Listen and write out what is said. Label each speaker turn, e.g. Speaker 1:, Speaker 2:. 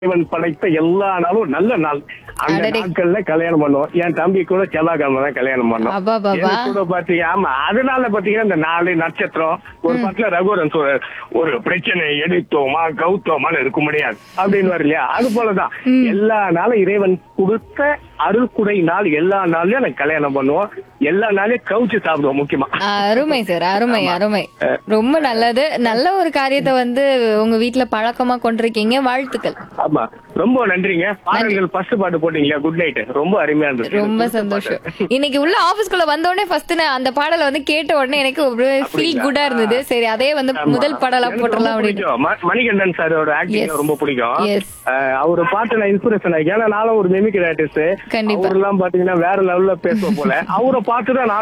Speaker 1: இறைவன் படைத்த எல்லா நாளும் நல்ல நாள் அந்த
Speaker 2: அடடே.
Speaker 1: நாட்கள்ல கல்யாணம் பண்ணுவோம் என் தம்பி கூட செவ்வாய்க்கிழமை தான் கல்யாணம் பண்ணோம்
Speaker 2: அப்பா, பாபா.
Speaker 1: எனக்கு கூட பாத்தீங்க ஆமா அதனால பாத்தீங்கன்னா இந்த நாலு நட்சத்திரம் ஒரு பக்கத்துல ரகுவரன் சொல்றாரு ஒரு பிரச்சனை எடுத்தோமா கவுத்தோமான்னு இருக்க முடியாது அப்படின்னு வரும் இல்லையா அது போலதான் எல்லா நாளும் இறைவன் கொடுத்த அருள்குடை நாள் எல்லா நாள்லயும் எனக்கு கல்யாணம் பண்ணுவோம் எல்லா நாளையும் கவுச்சு சாப்பிடுவோம் முக்கியமா
Speaker 2: அருமை சார் அருமை அருமை ரொம்ப நல்லது நல்ல ஒரு காரியத்தை வந்து உங்க வீட்ல பழக்கமா கொண்டிருக்கீங்க வாழ்த்துக்கள்
Speaker 1: ஆமா ரொம்ப நன்றிங்க பாடல்கள் ஃபர்ஸ்ட் பாட்டு போட்டீங்களா குட் நைட் ரொம்ப அருமையா இருந்தது
Speaker 2: ரொம்ப சந்தோஷம் இன்னைக்கு உள்ள ஆபீஸ்க்குள்ள வந்த உடனே ஃபர்ஸ்ட் நான் அந்த பாடலை வந்து கேட்ட உடனே எனக்கு ஒரு ஃபீல் குட்டா இருந்தது சரி அதே வந்து
Speaker 1: ஆமா.
Speaker 2: முதல் பாடலா
Speaker 1: எனக்கு
Speaker 2: போட்டுடலாம்
Speaker 1: ரொம்ப
Speaker 2: அப்படின்னு
Speaker 1: பிடிக்கும். ம- மணிகண்டன் சாரோட ஆக்டிங்
Speaker 2: Yes.
Speaker 1: ரொம்ப பிடிக்கும்
Speaker 2: Yes.
Speaker 1: அஹ் அவரை பார்த்து நான் இன்ஸ்பிரேஷன் ஆகி ஏன்னா நானும் ஒரு மிமிக்ரி ஆர்டிஸ்ட்
Speaker 2: கண்டிப்பா.
Speaker 1: அவரெல்லாம் பாத்தீங்கன்னா வேற லெவல்ல பேசுவோம் போல அவரை பார்த்து தான் நான்